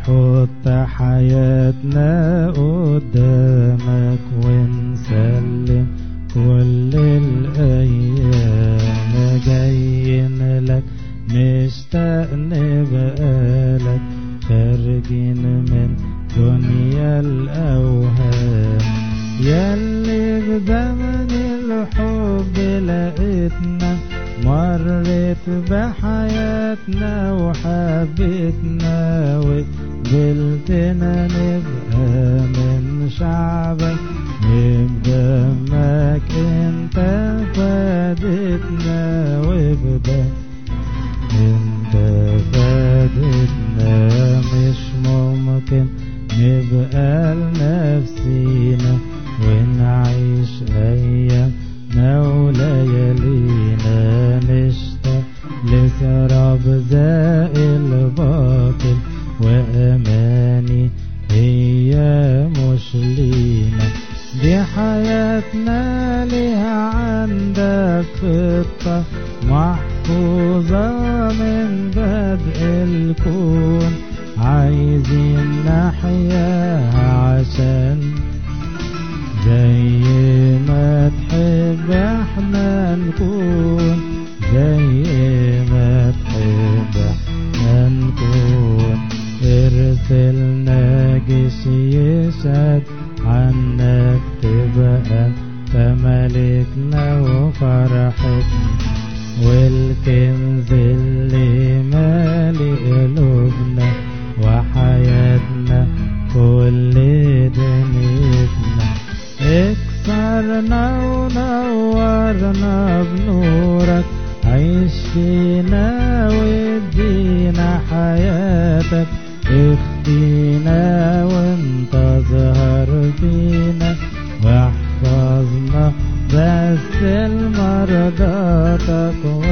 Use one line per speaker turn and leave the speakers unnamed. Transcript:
حط حياتنا قدامك ونسلم كل الأيام جايين لك مشتاق نبقالك خارجين من دنيا الأوهام ياللي بزمن الحب لقيتنا مرت بحياتنا وحبتنا وقبلتنا نبقى من شعبك بدمك انت فادتنا وبدمك انت فادتنا مش ممكن نبقى لنفسينا ونعيش ايامنا وليالينا نشتاق لسراب زائل باطل واماني هي مش لينا دي حياتنا ليها عندك خطة محفوظة من بدء الكون عايزين نحياها عشان زي ما تحب احنا نكون زي ما تحب احنا نكون ارسل ناجش يشهد عنك تبقى فملكنا وفرحتنا والكنز اللي مالي قلوبنا وحياتنا كل دنيتنا اكسرنا ونورنا بنورك عيش فينا وادينا حياتك اخفينا وانت ظهر فينا واحفظنا بس المرضاتك